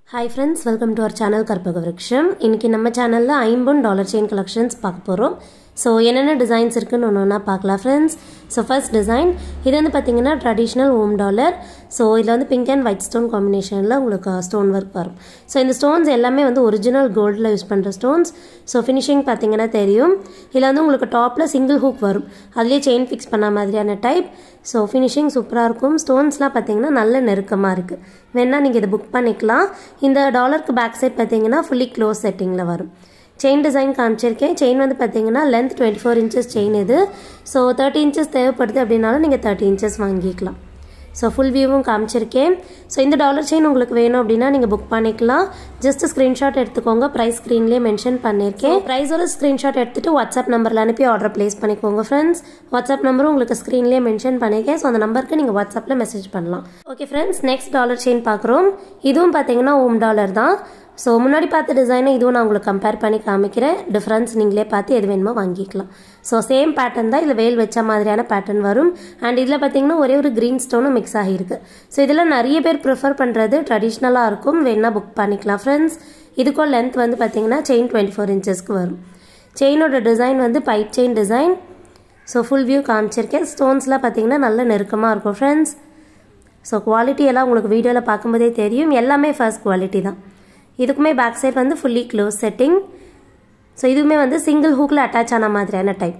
hi friends welcome to our channel Karpaga Virutcham இன்றைக்கி நம்ம சேனலில் ஐம்பொன் டாலர் செயின் கலெக்ஷன்ஸ் பார்க்க போகிறோம் ஸோ என்னென்ன டிசைன்ஸ் இருக்குன்னு ஒன்று ஒன்றா பார்க்கலாம் ஃப்ரெண்ட்ஸ் ஸோ ஃபர்ஸ்ட் டிசைன் இது வந்து பார்த்தீங்கன்னா ட்ரெடிஷ்னல் ஓம் டாலர் ஸோ இதில் வந்து பிங்க் அண்ட் ஒயிட் ஸ்டோன் காம்பினேஷனில் உங்களுக்கு ஸ்டோன் ஒர்க் வரும் ஸோ இந்த ஸ்டோன்ஸ் எல்லாமே வந்து ஒரிஜினல் கோல்டில் யூஸ் பண்ணுற ஸ்டோன்ஸ் ஸோ ஃபினிஷிங் பார்த்தீங்கன்னா தெரியும் இதில் வந்து உங்களுக்கு டாப்பில் சிங்கிள் ஹூக் வரும் அதுலேயே செயின் ஃபிக்ஸ் பண்ண மாதிரியான டைப் ஸோ ஃபினிஷிங் சூப்பராக இருக்கும் ஸ்டோன்ஸ்லாம் பார்த்தீங்கன்னா நல்ல நெருக்கமாக இருக்குது வேணால் நீங்கள் இதை புக் பண்ணிக்கலாம் இந்த டாலருக்கு பேக் சைட் பார்த்தீங்கன்னா ஃபுல்லி க்ளோஸ் செட்டிங்கில் வரும் செயின் டிசைன் காமிச்சிருக்கேன் செயின் வந்து பார்த்தீங்கன்னா length twenty four inches chain இது ஸோ தேர்ட்டி இன்ச்சஸ் தேவைப்படுது அப்படின்னாலும் நீங்கள் தேர்ட்டி இன்ச்சஸ் வாங்கிக்கலாம் ஸோ ஃபுல் வியூவும் காமிச்சிருக்கேன் ஸோ இந்த டாலர் செயின் உங்களுக்கு வேணும் அப்படின்னா நீங்கள் புக் பண்ணிக்கலாம் ஜஸ்ட் ஸ்க்ரீன்ஷாட் எடுத்துக்கோங்க ப்ரைஸ் ஸ்க்ரீன்லேயே மென்ஷன் பண்ணியிருக்கேன் ப்ரைஸோட ஸ்க்ரீன்ஷாட் எடுத்துகிட்டு வாட்ஸ்அப் நம்பரில் அனுப்பி ஆர்டர் ப்ளேஸ் பண்ணிக்கோங்க ஃப்ரெண்ட்ஸ் வாட்ஸ்அப் நம்பரும் உங்களுக்கு ஸ்க்ரீன்லேயே மென்ஷன் பண்ணியிருக்கேன் ஸோ அந்த நம்பருக்கு நீங்கள் வாட்ஸ்அப்பில் மெசேஜ் பண்ணலாம் okay friends next dollar chain பார்க்குறோம் இதுவும் பார்த்தீங்கன்னா ஓம் டாலர் தான் ஸோ முன்னாடி பார்த்த டிசைனை இதுவும் நான் உங்களுக்கு கம்பேர் பண்ணி காமிக்கிறேன் டிஃப்ரென்ஸ் நீங்களே பார்த்து எது வேணுமோ வாங்கிக்கலாம் ஸோ சேம் பேட்டர்ன் தான் இதில் வேல் வச்ச மாதிரியான பேட்டர்ன் வரும் அண்ட் இதில் பார்த்தீங்கன்னா ஒரே ஒரு க்ரீன் ஸ்டோனும் மிக்ஸ் ஆகியிருக்கு ஸோ இதில் நிறைய பேர் ப்ரிஃபர் பண்ணுறது ட்ரெடிஷ்னலாக இருக்கும் வேணால் புக் பண்ணிக்கலாம் ஃப்ரெண்ட்ஸ் இதுக்கும் லென்த் வந்து பார்த்தீங்கன்னா செயின் டுவெண்ட்டி ஃபோர் இன்ச்சஸ்க்கு வரும் செயினோட டிசைன் வந்து pipe chain design so full view காமிச்சிருக்கேன் ஸ்டோன்ஸ்லாம் பார்த்தீங்கன்னா நல்ல நெருக்கமாக இருக்கும் ஃப்ரெண்ட்ஸ் ஸோ குவாலிட்டி எல்லாம் உங்களுக்கு வீடியோவில் பார்க்கும்போதே தெரியும் எல்லாமே ஃபர்ஸ்ட் குவாலிட்டி தான் இதுக்குமே பேக் சைட் வந்து ஃபுல்லி க்ளோஸ் செட்டிங் ஸோ இதுவுமே வந்து சிங்கிள் ஹூக்கில் அட்டாச் ஆன மாதிரியான டைப்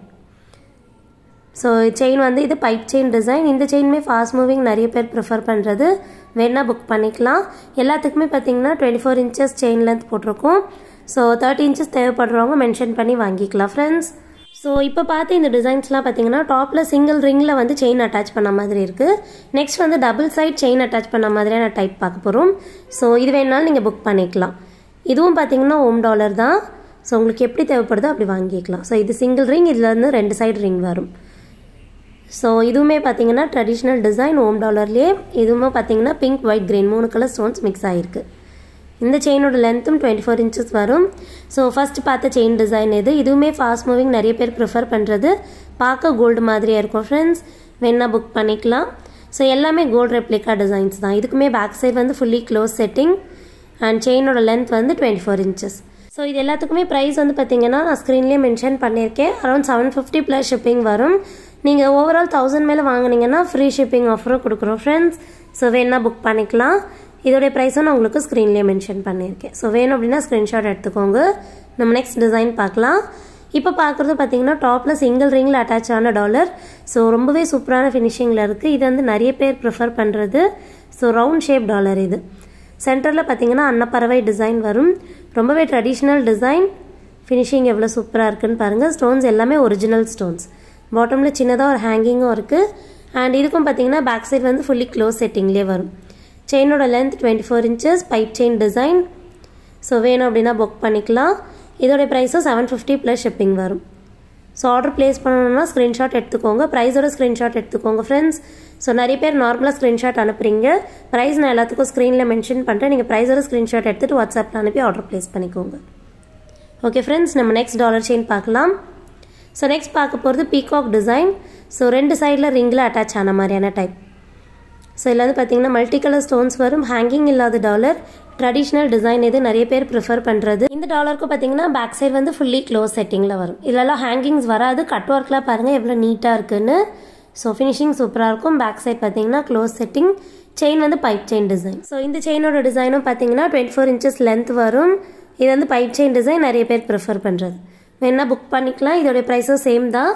ஸோ செயின் வந்து இது பைப் செயின் டிசைன் இந்த செயினுமே ஃபாஸ்ட் மூவிங் நிறைய பேர் ப்ரிஃபர் பண்ணுறது வேணால் புக் பண்ணிக்கலாம் எல்லாத்துக்குமே பார்த்தீங்கன்னா twenty four inches chain length போட்டிருக்கோம் ஸோ தேர்ட்டி இன்ச்சஸ் தேவைப்படுறவங்க மென்ஷன் பண்ணி வாங்கிக்கலாம் ஃப்ரெண்ட்ஸ் ஸோ இப்போ பார்த்து இந்த டிசைன்ஸ்லாம் பார்த்தீங்கன்னா டாப்பில் சிங்கிள் ரிங்கில் வந்து செயின் அட்டாச் பண்ண மாதிரி இருக்குது நெக்ஸ்ட் வந்து டபுள் சைட் செயின் அட்டாச் பண்ண மாதிரியான டைப் பார்க்க போகிறோம் ஸோ இது வேணாலும் நீங்கள் புக் பண்ணிக்கலாம் இதுவும் பார்த்தீங்கன்னா ஓம் டாலர் தான் ஸோ உங்களுக்கு எப்படி தேவைப்படுதோ அப்படி வாங்கிக்கலாம் ஸோ இது சிங்கிள் ரிங் இதில் வந்து ரெண்டு சைடு ரிங் வரும் ஸோ இதுவுமே பார்த்தீங்கன்னா ட்ரெடிஷ்னல் டிசைன் ஓம் டாலர்லேயே இதுவுமே பார்த்தீங்கன்னா பிங்க் ஒயிட் கிரீன் மூணு கலர் ஸ்டோன்ஸ் மிக்ஸ் ஆகிருக்கு இந்த செயினோட லென்த்தும் டுவெண்ட்டி ஃபோர் இன்ச்சஸ் வரும் ஸோ ஃபஸ்ட் பார்த்த செயின் டிசைன் இது இதுவுமே ஃபாஸ்ட் மூவிங் நிறைய பேர் ப்ரிஃபர் பண்ணுறது பார்க்க கோல்டு மாதிரியாக இருக்கும் ஃப்ரெண்ட்ஸ் வேணால் புக் பண்ணிக்கலாம் ஸோ எல்லாமே கோல்டு ரெப்ளிகா டிசைன்ஸ் தான் இதுக்குமே பேக் சைட் வந்து ஃபுல்லி க்ளோஸ் செட்டிங் அண்ட் செயினோட லென்த் வந்து டுவெண்ட்டி ஃபோர் இன்ச்சஸ் ஸோ இது எல்லாத்துக்குமே ப்ரைஸ் வந்து பார்த்தீங்கன்னா நான் ஸ்க்ரீன்லேயே மென்ஷன் பண்ணியிருக்கேன் around seven fifty plus shipping வரும் நீங்கள் ஓவரால் தௌசண்ட் மேலே வாங்கினீங்கன்னா ஃப்ரீ ஷிப்பிங் ஆஃபரும் கொடுக்குறோம் ஃப்ரெண்ட்ஸ் ஸோ வேணால் புக் பண்ணிக்கலாம் இதோடைய ப்ரைஸும் நான் உங்களுக்கு ஸ்க்ரீன்லேயே மென்ஷன் பண்ணியிருக்கேன் ஸோ வேணும் அப்படின்னா ஸ்க்ரீன்ஷாட் எடுத்துக்கோங்க நம்ம நெக்ஸ்ட் டிசைன் பார்க்கலாம் இப்போ பார்க்குறது பார்த்தீங்கன்னா டாப்பில் சிங்கிள் ரிங்கில் அட்டாச் ஆன டாலர் ஸோ ரொம்பவே சூப்பரான ஃபினிஷிங்கில் இருக்குது இது வந்து நிறைய பேர் ப்ரிஃபர் பண்ணுறது ஸோ ரவுண்ட் ஷேப் டாலர் இது சென்டரில் பார்த்தீங்கன்னா அன்னப்பறவை டிசைன் வரும் ரொம்பவே ட்ரெடிஷ்னல் டிசைன் ஃபினிஷிங் எவ்வளோ சூப்பராக இருக்குன்னு பாருங்கள் ஸ்டோன்ஸ் எல்லாமே ஒரிஜினல் ஸ்டோன்ஸ் பாட்டமில் சின்னதாக ஒரு ஹேங்கிங்கும் இருக்குது அண்ட் இதுக்கும் பார்த்தீங்கன்னா பேக் சைட் வந்து ஃபுல்லி க்ளோஸ் செட்டிங்லேயே வரும் செயினோட length twenty four inches pipe chain design so வேணும் அப்படின்னா புக் பண்ணிக்கலாம் இதோடைய ப்ரைஸும் செவன் ஃபிஃப்டி ப்ளஸ் ஷிப்பிங் வரும் ஸோ ஆர்டர் ப்ளேஸ் பண்ணணும்னா ஸ்க்ரீன்ஷாட் எடுத்துக்கோங்க ப்ரைஸோட ஸ்க்ரீன்ஷாட் எடுத்துக்கோங்க ஃப்ரெண்ட்ஸ் ஸோ நிறைய பேர் நார்மலாக ஸ்க்ரீன்ஷாட் அனுப்புறீங்க ப்ரைஸ் நான் எல்லாத்துக்கும் ஸ்க்ரீனில் மென்ஷன் பண்ணுறேன் நீங்கள் ப்ரைஸோட ஸ்க்ரீன்ஷாட் எடுத்துகிட்டு வாட்ஸ்அப்பில் அனுப்பி ஆர்டர் ப்ளேஸ் பண்ணிக்கோங்க ஓகே ஃப்ரெண்ட்ஸ் நம்ம நெக்ஸ்ட் டாலர் செயின் பார்க்கலாம் ஸோ நெக்ஸ்ட் பார்க்க போகிறது பீகாக் டிசைன் ஸோ ரெண்டு சைடில் ரிங்கில் அட்டாச் ஆன மாதிரியான டைப் ஸோ இதில் வந்து பார்த்தீங்கன்னா மல்டி கலர் ஸ்டோன்ஸ் வரும் ஹேங்கிங் இல்லாத டாலர் ட்ரெடிஷ்னல் டிசைன் இது நிறைய பேர் ப்ரிஃபர் பண்ணுறது இந்த டாலருக்கு பார்த்தீங்கன்னா பேக் சைடு வந்து ஃபுல்லி க்ளோஸ் செட்டிங்கில் வரும் இதெல்லாம் ஹேங்கிங்ஸ் வராது கட் ஒர்க்லாம் பாருங்கள் எவ்வளோ நீட்டாக இருக்குன்னு ஸோ ஃபினிஷிங் சூப்பராக இருக்கும் பேக் சைட் பார்த்தீங்கன்னா க்ளோஸ் செட்டிங் செயின் வந்து பைப் செயின் டிசைன் ஸோ இந்த செயினோட டிசைனும் பார்த்தீங்கன்னா டுவெண்ட்டி ஃபோர் இன்ச்சஸ் லென்த் வரும் இது வந்து பைப் செயின் டிசைன் நிறைய பேர் ப்ரிஃபர் பண்ணுறது வேணால் புக் பண்ணிக்கலாம் இதோடைய ப்ரைஸும் சேம் தான்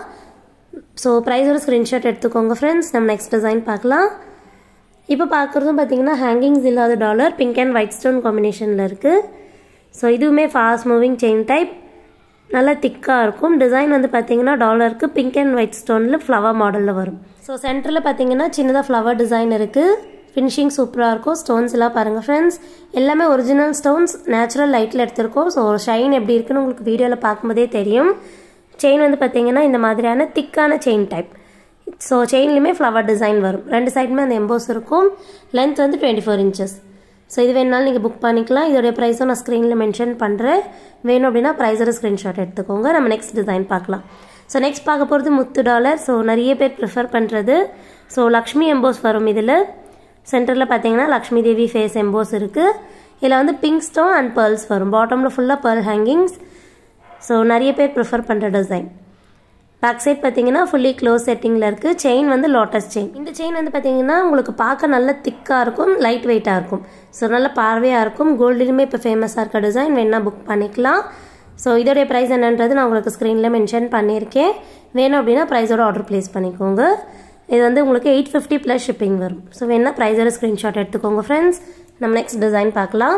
ஸோ ப்ரைஸோட ஸ்க்ரீன்ஷாட் எடுத்துக்கோங்க ஃப்ரெண்ட்ஸ் நம்ம நெக்ஸ்ட் டிசைன் பார்க்கலாம் இப்போ பார்க்குறதும் பார்த்தீங்கன்னா ஹேங்கிங்ஸ் இல்லாத dollar pink and white stone காம்பினேஷனில் இருக்குது ஸோ இதுவுமே ஃபாஸ்ட் மூவிங் செயின் டைப் நல்லா திக்காக இருக்கும் டிசைன் வந்து பார்த்தீங்கன்னா டாலருக்கு பிங்க் அண்ட் ஒயிட் ஸ்டோனில் ஃப்ளவர் மாடலில் வரும் ஸோ சென்டரில் பார்த்தீங்கன்னா சின்னதாக ஃப்ளவர் டிசைன் இருக்குது ஃபினிஷிங் சூப்பராக இருக்கும் ஸ்டோன்ஸ் எல்லாம் பாருங்கள் ஃப்ரெண்ட்ஸ் எல்லாமே ஒரிஜினல் ஸ்டோன்ஸ் நேச்சுரல் லைட்டில் எடுத்திருக்கோம் ஸோ ஷைன் எப்படி இருக்குன்னு உங்களுக்கு வீடியோவில் பார்க்கும்போதே தெரியும் செயின் வந்து பார்த்தீங்கன்னா இந்த மாதிரியான திக்கான செயின் டைப் ஸோ செயின்லையுமே ஃப்ளவர் டிசைன் வரும் ரெண்டு சைடுமே அந்த எம்போஸ் இருக்கும் லென்த் வந்து டுவெண்ட்டி ஃபோர் இன்ச்சஸ் ஸோ இது வேணாலும் நீங்கள் புக் பண்ணிக்கலாம் இதோடைய ப்ரைஸும் நான் ஸ்க்ரீனில் மென்ஷன் பண்ணுறேன் வேணும் அப்படின்னா ப்ரைஸோட ஸ்க்ரீன்ஷாட் எடுத்துக்கோங்க நம்ம நெக்ஸ்ட் டிசைன் பார்க்கலாம் ஸோ நெக்ஸ்ட் பார்க்க போகிறது முத்து டாலர் ஸோ நிறைய பேர் ப்ரிஃபர் பண்ணுறது ஸோ லக்ஷ்மி எம்போஸ் வரும் இதில் சென்டரில் பார்த்தீங்கன்னா லக்ஷ்மி தேவி ஃபேஸ் எம்போஸ் இருக்குது இதில் வந்து பிங்க் ஸ்டோன் அண்ட் பேர்ல்ஸ் வரும் பாட்டமில் ஃபுல்லாக பேர்ல் ஹேங்கிங்ஸ் ஸோ நிறைய பேர் ப்ரிஃபர் பண்ணுற டிசைன் பேக் சைட் பார்த்தீங்கன்னா ஃபுல்லி க்ளோஸ் செட்டிங்கில் இருக்குது செயின் வந்து லோட்டஸ் செயின் இந்த செயின் வந்து பார்த்தீங்கன்னா உங்களுக்கு பார்க்க நல்ல திக்காக இருக்கும் லைட் வெயிட்டாக இருக்கும் ஸோ நல்ல பார்வையாக இருக்கும் கோல்டுலையுமே இப்போ ஃபேமஸாக இருக்க டிசைன் வேணால் புக் பண்ணிக்கலாம் ஸோ இதோடைய ப்ரைஸ் என்னன்றது நான் உங்களுக்கு ஸ்க்ரீனில் மென்ஷன் பண்ணியிருக்கேன் வேணும் அப்படின்னா ப்ரைஸோட ஆர்டர் ப்ளேஸ் பண்ணிக்கோங்க இது வந்து உங்களுக்கு எயிட் ஃபிஃப்டி ப்ளஸ் ஷிப்பிங் வரும் ஸோ வேணால் ப்ரைஸோட ஸ்க்ரீன்ஷாட் எடுத்துக்கோங்க ஃப்ரெண்ட்ஸ் நம்ம நெக்ஸ்ட் டிசைன் பார்க்கலாம்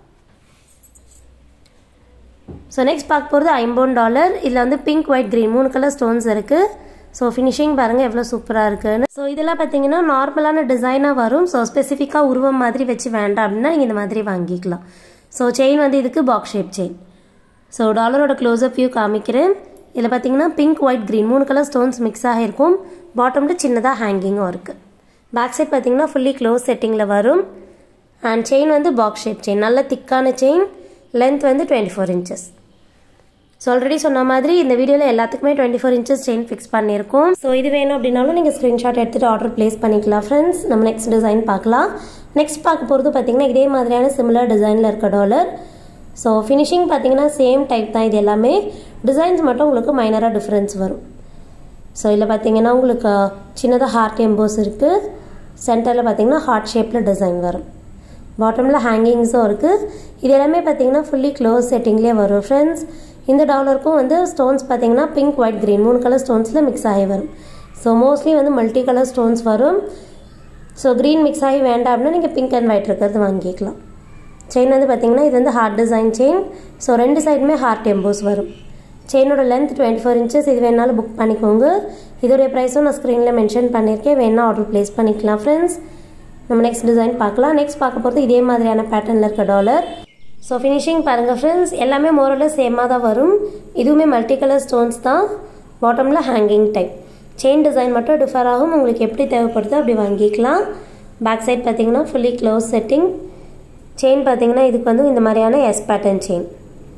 ஸோ நெக்ஸ்ட் பார்க்க போகிறது ஐம்பது டாலர் இதில் வந்து பிங்க் ஒயிட் க்ரீன் மூணு கலர் ஸ்டோன்ஸ் இருக்குது ஸோ ஃபினிஷிங் பாருங்கள் எவ்வளோ சூப்பராக இருக்குன்னு ஸோ இதெல்லாம் பார்த்தீங்கன்னா நார்மலான டிசைனாக வரும் ஸோ ஸ்பெசிஃபிக்காக உருவம் மாதிரி வச்சு வேண்டாம் அப்படின்னா நீங்கள் இந்த மாதிரி வாங்கிக்கலாம் ஸோ செயின் வந்து இதுக்கு பாக்ஸ் ஷேப் செயின் ஸோ டாலரோட க்ளோஸ்அப் வியூ காமிக்கிறேன் இதில் பார்த்தீங்கன்னா பிங்க் ஒயிட் க்ரீன் மூணு கலர் ஸ்டோன்ஸ் மிக்ஸ் ஆகிருக்கும் பாட்டமில் சின்னதாக ஹேங்கிங்கும் இருக்குது பேக் சைட் பார்த்தீங்கன்னா ஃபுல்லி க்ளோஸ் செட்டிங்கில் வரும் அண்ட் செயின் வந்து பாக்ஸ் ஷேப் செயின் நல்ல திக்கான செயின் லென்த் வந்து twenty four inches so already சொன்ன மாதிரி இந்த வீடியோவில் எல்லாத்துக்குமே twenty four inches chain fix பண்ணியிருக்கோம் ஸோ இது வேணும் அப்படின்னாலும் நீங்கள் ஸ்க்ரீன்ஷாட் எடுத்துகிட்டு ஆர்டர் ப்ளேஸ் பண்ணிக்கலாம் ஃப்ரெண்ட்ஸ் நம்ம நெக்ஸ்ட் டிசைன் பார்க்கலாம் நெக்ஸ்ட் பார்க்க போகிறது பார்த்தீங்கன்னா இதே மாதிரியான சிமிலர் டிசைனில் இருக்க டாலர் ஸோ ஃபினிஷிங் பார்த்தீங்கன்னா சேம் டைப் தான் இது எல்லாமே டிசைன்ஸ் மட்டும் உங்களுக்கு மைனராக டிஃப்ரென்ஸ் வரும் ஸோ இதில் பார்த்தீங்கன்னா உங்களுக்கு சின்னதாக ஹார்ட் எம்போஸ் இருக்குது சென்டரில் பார்த்தீங்கன்னா ஹார்ட் ஷேப்பில் டிசைன் வரும் பாட்டமில் ஹேங்கிங்ஸும் இருக்குது இது எல்லாமே பார்த்தீங்கன்னா ஃபுல்லி க்ளோஸ் செட்டிங்லேயே வரும் ஃப்ரெண்ட்ஸ் இந்த டாலருக்கும் வந்து ஸ்டோன்ஸ் பார்த்தீங்கன்னா பிங்க் ஒயிட் க்ரீன் மூணு கலர் ஸ்டோன்ஸில் மிக்ஸ் ஆகி வரும் ஸோ மோஸ்ட்லி வந்து மல்டி கலர் ஸ்டோன்ஸ் வரும் ஸோ க்ரீன் மிக்ஸ் ஆகி வேண்டாம் அப்படின்னா நீங்கள் பிங்க் அண்ட் ஒயிட் இருக்கிறது வாங்கிக்கலாம் செயின் வந்து பார்த்தீங்கன்னா இது வந்து ஹார்ட் டிசைன் செயின் ஸோ ரெண்டு சைடுமே ஹார்ட் எம்போஸ் வரும் செயினோட லென்த் டுவெண்ட்டி ஃபோர் இன்ச்சஸ் இது வேணாலும் புக் பண்ணிக்கோங்க இதோடைய ப்ரைஸும் நான் ஸ்க்ரீனில் மென்ஷன் பண்ணியிருக்கேன் வேணா ஆர்டர் ப்ளேஸ் பண்ணிக்கலாம் ஃப்ரெண்ட்ஸ் நம்ம நெக்ஸ்ட் டிசைன் பார்க்கலாம் நெக்ஸ்ட் பார்க்க போகிறது இதே மாதிரியான பேட்டர்னில் இருக்க டாலர் ஸோ ஃபினிஷிங் பாருங்கள் ஃப்ரெண்ட்ஸ் எல்லாமே மோரலில் சேமாக தான் வரும் இதுவுமே மல்டி கலர் ஸ்டோன்ஸ் தான் பாட்டமில் ஹேங்கிங் டைப் செயின் டிசைன் மட்டும் டிஃபர் ஆகும் உங்களுக்கு எப்படி தேவைப்படுதோ அப்படி வாங்கிக்கலாம் பேக் சைட் பார்த்தீங்கன்னா ஃபுல்லி க்ளோஸ் செட்டிங் செயின் பார்த்தீங்கன்னா இதுக்கு வந்து இந்த மாதிரியான S pattern chain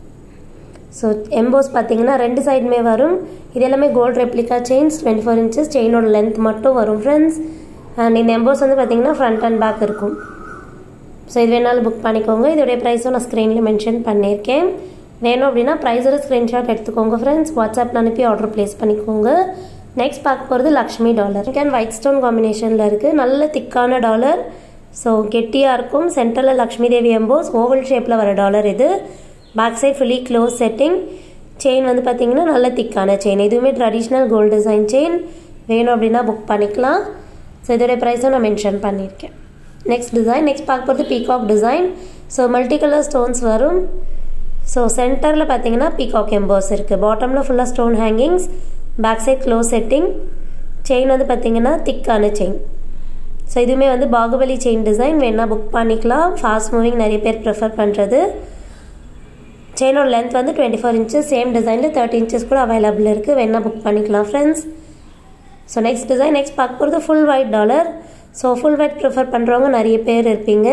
so emboss பார்த்தீங்கன்னா ரெண்டு சைடுமே வரும் இது எல்லாமே gold replica chains twenty four inches செயினோட லென்த் மட்டும் வரும் ஃப்ரெண்ட்ஸ் அண்ட் இந்த எம்போஸ் வந்து பார்த்தீங்கன்னா ஃப்ரண்ட் அண்ட் பேக் இருக்கும் ஸோ இது வேணாலும் புக் பண்ணிக்கோங்க இதோடைய ப்ரைஸும் நான் ஸ்க்ரீனில் மென்ஷன் பண்ணியிருக்கேன் வேணும் அப்படின்னா ப்ரைஸோட ஸ்க்ரீன்ஷாட் எடுத்துக்கோங்க ஃப்ரெண்ட்ஸ் வாட்ஸ்அப்பில் அனுப்பி ஆர்டர் ப்ளேஸ் பண்ணிக்கோங்க நெக்ஸ்ட் பார்க்க போகிறது Lakshmi dollar and white stone காம்பினேஷனில் இருக்குது நல்ல திக்கான டாலர் ஸோ கெட்டியாக இருக்கும் சென்டரில் லக்ஷ்மி தேவி எம்போஸ் ஓவல் ஷேப்பில் வர டாலர் இது back side fully close setting chain வந்து பார்த்தீங்கன்னா நல்ல திக்கான செயின் இதுவுமே ட்ரெடிஷ்னல் கோல்டு டிசைன் செயின் வேணும் அப்படின்னா புக் பண்ணிக்கலாம் ஸோ இதோடைய ப்ரைஸும் நான் மென்ஷன் பண்ணியிருக்கேன் நெக்ஸ்ட் டிசைன் நெக்ஸ்ட் பார்க்க போகிறது peacock design so multi colour stones வரும் ஸோ சென்டரில் பார்த்தீங்கன்னா பீகாக் எம்போஸ் இருக்குது பாட்டமில் ஃபுல்லாக stone hangings back side close setting chain வந்து பார்த்தீங்கன்னா திக்கான செயின் ஸோ இதுவுமே வந்து பாகுபலி செயின் டிசைன் வேணால் புக் பண்ணிக்கலாம் ஃபாஸ்ட் மூவிங் நிறைய பேர் ப்ரிஃபர் பண்ணுறது செயினோட லென்த் வந்து டுவெண்ட்டி ஃபோர் இன்ச்சஸ் சேம் டிசைனில் தேர்ட்டி இன்ச்சஸ் கூட அவைலபிள் இருக்குது வேணால் புக் பண்ணிக்கலாம் friends so next design next பார்க்க போகிறது full white dollar so full white prefer பண்ணுறவங்க நிறைய பேர் இருப்பீங்க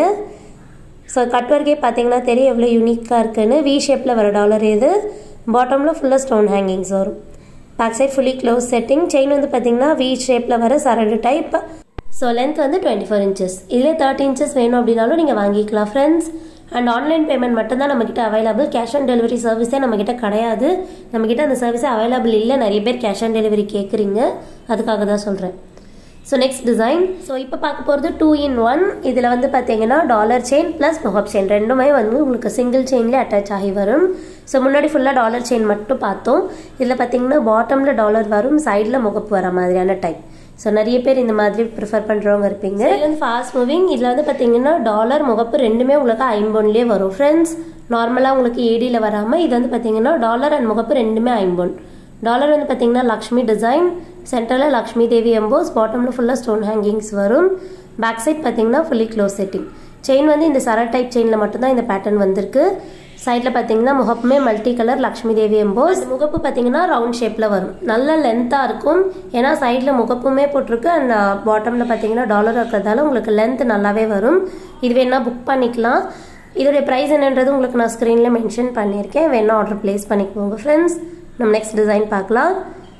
ஸோ கட் ஒர்க்கே பார்த்தீங்கன்னா தெரியும் எவ்வளோ யூனிக்காக இருக்குன்னு வி ஷேப்பில் வர டாலர் இது பாட்டமில் ஃபுல்லாக ஸ்டோன் ஹேங்கிங்ஸ் வரும் back side fully close setting chain வந்து பார்த்தீங்கன்னா வி ஷேப்பில் வர சரடு டைப் ஸோ லென்த் வந்து டுவெண்ட்டி ஃபோர் இன்ச்சஸ் இதிலே தேர்ட்டி இன்ச்சஸ் வேணும் அப்படின்னாலும் நீங்கள் வாங்கிக்கலாம் ஃப்ரெண்ட்ஸ் அண்ட் ஆன்லைன் பேமெண்ட் மட்டும்தான் நம்மக்கிட்ட அவைலபிள் கேஷ் ஆன் டெலிவரி சர்வீஸே நம்மக்கிட்ட கிடையாது நம்மக்கிட்ட அந்த சர்வீஸே அவைலபிள் இல்லை நிறைய பேர் கேஷ் ஆன் டெலிவரி கேட்குறீங்க அதுக்காக தான் சொல்கிறேன் ஸோ நெக்ஸ்ட் டிசைன் ஸோ இப்போ பார்க்க போகிறது டூ இன் ஒன் இதில் வந்து பார்த்தீங்கன்னா டாலர் செயின் ப்ளஸ் முகப் செயின் ரெண்டுமே வந்து உங்களுக்கு சிங்கிள் செயின்லேயே அட்டாச் ஆகி வரும் ஸோ முன்னாடி ஃபுல்லாக டாலர் செயின் மட்டும் பார்த்தோம் இதில் பார்த்தீங்கன்னா பாட்டமில் டாலர் வரும் சைடில் முகப்பு வர மாதிரியான டைப் ஸோ நிறைய பேர் இந்த மாதிரி ப்ரிஃபர் பண்ணுறவங்க இருப்பீங்க இது வந்து ஃபாஸ்ட் மூவிங் இதில் வந்து பார்த்தீங்கன்னா டாலர் முகப்பு ரெண்டுமே உங்களுக்கு ஐம்பொன்லேயே வரும் ஃப்ரெண்ட்ஸ் நார்மலாக உங்களுக்கு ஏடியில் வராமல் இது வந்து பார்த்தீங்கன்னா டாலர் அண்ட் முகப்பு ரெண்டுமே ஐம்பொன் டாலர் வந்து பார்த்தீங்கன்னா லக்ஷ்மி டிசைன் சென்டரில் லக்ஷ்மி தேவி எம்போஸ் பாட்டமில் ஃபுல்லாக ஸ்டோன் ஹேங்கிங்ஸ் வரும் பேக் சைட் பார்த்தீங்கன்னா ஃபுல்லி க்ளோஸ் செட்டிங் செயின் வந்து இந்த சர டைப் செயினில் மட்டும்தான் இந்த பேட்டர்ன் வந்திருக்கு சைடில் பார்த்தீங்கன்னா முகப்புமே multi colour Lakshmi Devi emboss முகப்பு பார்த்தீங்கன்னா ரவுண்ட் ஷேப்பில் வரும் நல்ல லென்த்தாக இருக்கும் ஏன்னா சைடில் முகப்புமே போட்டிருக்கு அண்ட் பாட்டமில் பார்த்தீங்கன்னா டாலர் இருக்கிறதால உங்களுக்கு லென்த் நல்லாவே வரும் இது வேணால் புக் பண்ணிக்கலாம் இதோடைய ப்ரைஸ் என்னன்றது உங்களுக்கு நான் ஸ்க்ரீனில் மென்ஷன் பண்ணியிருக்கேன் வேணா ஆர்டர் ப்ளேஸ் பண்ணிக்கோங்க ஃப்ரெண்ட்ஸ் நம்ம நெக்ஸ்ட் டிசைன் பார்க்கலாம்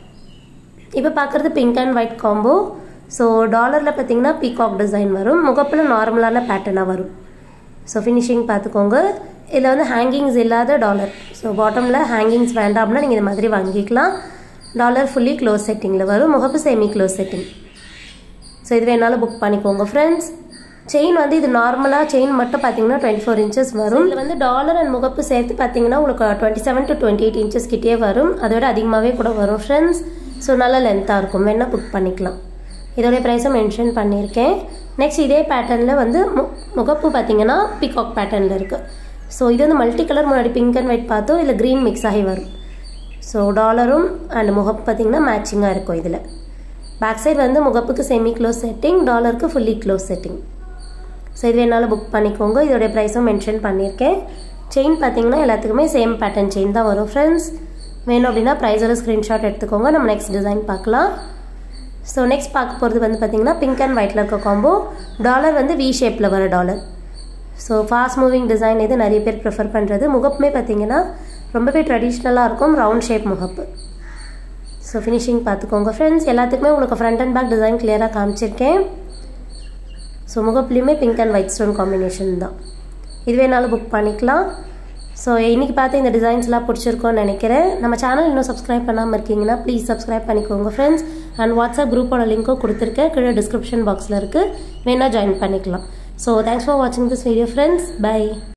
இப்போ பார்க்குறது pink and white combo so டாலரில் பார்த்தீங்கன்னா பீகாக் டிசைன் வரும் முகப்பில் நார்மலான பேட்டர்னாக வரும் ஸோ ஃபினிஷிங் பார்த்துக்கோங்க இதில் வந்து ஹேங்கிங்ஸ் இல்லாத டாலர் ஸோ பாட்டமில் ஹேங்கிங்ஸ் வேண்டாம்னா நீங்கள் இந்த மாதிரி வாங்கிக்கலாம் டாலர் ஃபுல்லி க்ளோஸ் செட்டிங்கில் வரும் முகப்பு செமி க்ளோஸ் செட்டிங் ஸோ இது வேணாலும் புக் பண்ணிக்கோங்க ஃப்ரெண்ட்ஸ் செயின் வந்து இது நார்மலாக செயின் மட்டும் பார்த்தீங்கன்னா டுவெண்ட்டி ஃபோர் இன்ச்சஸ் வரும் இதில் வந்து டாலர் அண்ட் முகப்பு சேர்த்து பார்த்தீங்கன்னா உங்களுக்கு twenty seven to twenty eight inches கிட்டே வரும் அதை விட அதிகமாகவே கூட வரும் ஃப்ரெண்ட்ஸ் ஸோ நல்ல லென்த்தாக இருக்கும் வேணால் புக் பண்ணிக்கலாம் இதோடைய ப்ரைஸும் மென்ஷன் பண்ணியிருக்கேன் நெக்ஸ்ட் இதே பேட்டர்னில் வந்து மு முகப்பு பார்த்தீங்கன்னா பிகாக் பேட்டர்னில் இருக்குது ஸோ இது வந்து மல்டி கலர் முன்னாடி பிங்க் அண்ட் ஒயிட் பார்த்தோம் இல்லை க்ரீன் மிக்ஸ் ஆகி வரும் ஸோ டாலரும் அண்ட் முகப்பு பார்த்தீங்கன்னா மேட்சிங்காக இருக்கும் இதில் பேக் சைடு வந்து முகப்புக்கு செமி க்ளோஸ் செட்டிங் டாலருக்கு ஃபுல்லி க்ளோஸ் செட்டிங் ஸோ இது வேணாலும் புக் பண்ணிக்கோங்க இதோடைய ப்ரைஸும் மென்ஷன் பண்ணியிருக்கேன் செயின் பார்த்தீங்கன்னா எல்லாத்துக்குமே சேம் பேட்டர்ன் செயின் தான் வரும் ஃப்ரெண்ட்ஸ் வேணும் அப்படின்னா ப்ரைஸோட ஸ்க்ரீன்ஷாட் எடுத்துக்கோங்க நம்ம நெக்ஸ்ட் டிசைன் பார்க்கலாம் ஸோ நெக்ஸ்ட் பார்க்க போகிறது வந்து பார்த்தீங்கன்னா பிங்க் அண்ட் ஒயிட்டில் இருக்க காம்போ டாலர் வந்து வி ஷேப்பில் வர dollar so fast moving design இது நிறைய பேர் ப்ரிஃபர் பண்ணுறது முகப்புமே பார்த்தீங்கன்னா ரொம்பவே ட்ரெடிஷ்னலாக இருக்கும் ரவுண்ட் ஷேப் முகப்பு ஸோ ஃபினிஷிங் பார்த்துக்கோங்க ஃப்ரெண்ட்ஸ் எல்லாத்துக்குமே உங்களுக்கு ஃப்ரண்ட் அண்ட் பேக் டிசைன் கிளியராக காமிச்சிருக்கேன் ஸோ முகப்புலேயுமே pink and white stone combination தான் இது வேணாலும் புக் பண்ணிக்கலாம் ஸோ இன்றைக்கி பார்த்து இந்த டிசைன்ஸ்லாம் பிடிச்சிருக்கோன்னு நினைக்கிறேன் நம்ம சேனல் இன்னும் சப்ஸ்கிரைப் பண்ணாமல் இருக்கீங்கன்னா ப்ளீஸ் சப்ஸ்கிரைப் பண்ணிக்கோங்க ஃப்ரெண்ட்ஸ் அண்ட் வாட்ஸ்அப் குரூப்போட லிங்க்கும் கொடுத்துருக்கேன் கீழே டிஸ்கிரிப்ஷன் பாக்ஸில் இருக்குது வேணால் ஜாயின் பண்ணிக்கலாம் ஸோ தேங்க்ஸ் ஃபார் வாட்சிங் திஸ் வீடியோ ஃப்ரெண்ட்ஸ் பை